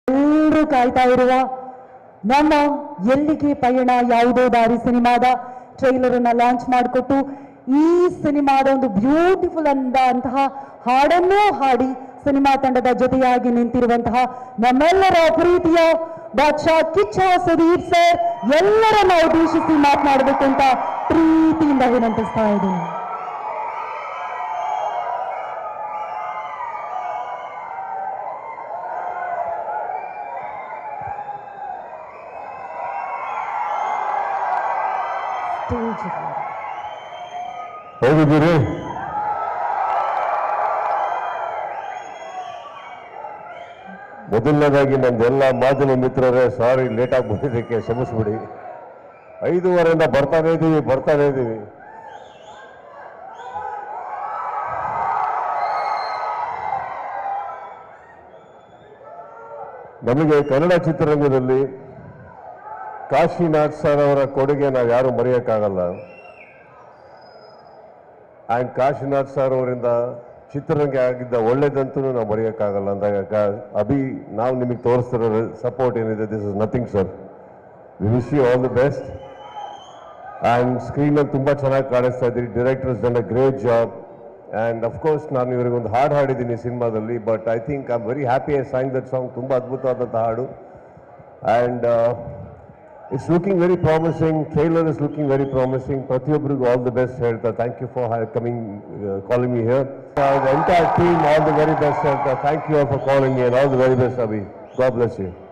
ಎಲ್ಲರೂ ಕಾಯ್ತಾ ಇರುವ ನಮ್ಮ ಎಲ್ಲಿಗೆ ಪಯಣ ಯಾವುದೋ ದಾರಿ ಸಿನಿಮಾದ ಟ್ರೈಲರ್ ಅನ್ನ ಲಾಂಚ್ ಮಾಡಿಕೊಟ್ಟು ಈ ಸಿನಿಮಾದ ಒಂದು ಬ್ಯೂಟಿಫುಲ್ ಅಂತಹ ಹಾಡನ್ನೂ ಹಾಡಿ ಸಿನಿಮಾ ತಂಡದ ಜೊತೆಯಾಗಿ ನಿಂತಿರುವಂತಹ ನಮ್ಮೆಲ್ಲರ ಪ್ರೀತಿಯ ಬಾದ್ಶಾ ಕಿಚ್ಚ ಸುದೀಪ್ ಸರ್ ಎಲ್ಲರನ್ನ ಉದ್ದೇಶಿಸಿ ಮಾತನಾಡಬೇಕು ಅಂತ ಪ್ರೀತಿಯಿಂದ ವಿನಂತಿಸ್ತಾ ಇದ್ದೀನಿ ಸ್ಟೇಜ್ ಹೇಗಿದ್ದೀರಿ ಮೊದಲನೇದಾಗಿ ನಮ್ದೆಲ್ಲ ಮಾಧ್ಯಮ ಮಿತ್ರರೇ ಸಾರಿ ಲೇಟಾಗಿ ಬಂದಿದ್ದಕ್ಕೆ ಕ್ಷಮಿಸ್ಬಿಡಿ ಐದೂವರೆಯಿಂದ ಬರ್ತಾನೆ ಇದ್ದೀವಿ ಬರ್ತಾನೆ ಇದ್ದೀವಿ ನಮಗೆ ಕನ್ನಡ ಚಿತ್ರರಂಗದಲ್ಲಿ ಕಾಶಿನಾಥ್ ಸರ್ ಅವರ ಕೊಡುಗೆ ನಾವು ಯಾರು ಮರೆಯೋಕ್ಕಾಗಲ್ಲ ಆ್ಯಂಡ್ ಕಾಶಿನಾಥ್ ಸರ್ ಅವರಿಂದ ಚಿತ್ರರಂಗ ಆಗಿದ್ದ ಒಳ್ಳೇದಂತೂ ನಾವು ಮರೆಯೋಕ್ಕಾಗಲ್ಲ ಅಂದಾಗ ಕಾ- ಅಭಿ ನಾವು ನಿಮಗೆ ತೋರಿಸ್ತಿರೋ ಸಪೋರ್ಟ್ ಏನಿದೆ this is nothing sir we wish you all the best and ಸ್ಕ್ರೀನಲ್ಲಿ ತುಂಬ ಚೆನ್ನಾಗಿ ಕಾಣಿಸ್ತಾ ಇದ್ದೀರಿ directors done a great job and of course ನಾನು ಇವರಿಗೆ ಒಂದು ಹಾಡು ಹಾಡಿದ್ದೀನಿ ಸಿನಿಮಾದಲ್ಲಿ but I think I am very happy I sang that song ತುಂಬ ಅದ್ಭುತವಾದಂಥ ಹಾಡು and it's looking very promising trailer is looking very promising ಪ್ರತಿಯೊಬ್ಬರಿಗೂ ಆಲ್ ದಿ ಬೆಸ್ಟ್ ಹೇಳ್ತಾ thank you for coming calling me here entire team all the very best ಹೇಳ್ತಾ thank you for calling me all the very best Abhi God bless you